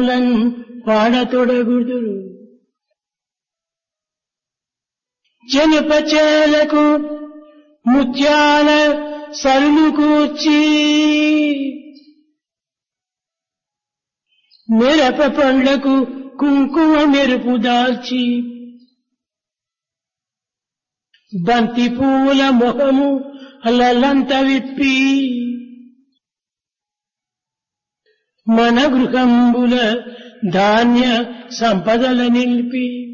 పదములన్ పాడతొడగుదురు జనపచేలకు ముత్యాల సరులు కూర్చి మిరప పండ్లకు కుంకుమ మెరుపు దాల్చి బంతి పూల మొహము అల్లలంత విప్పి మన గృహంబుల ధాన్య సంపదల నిలిపి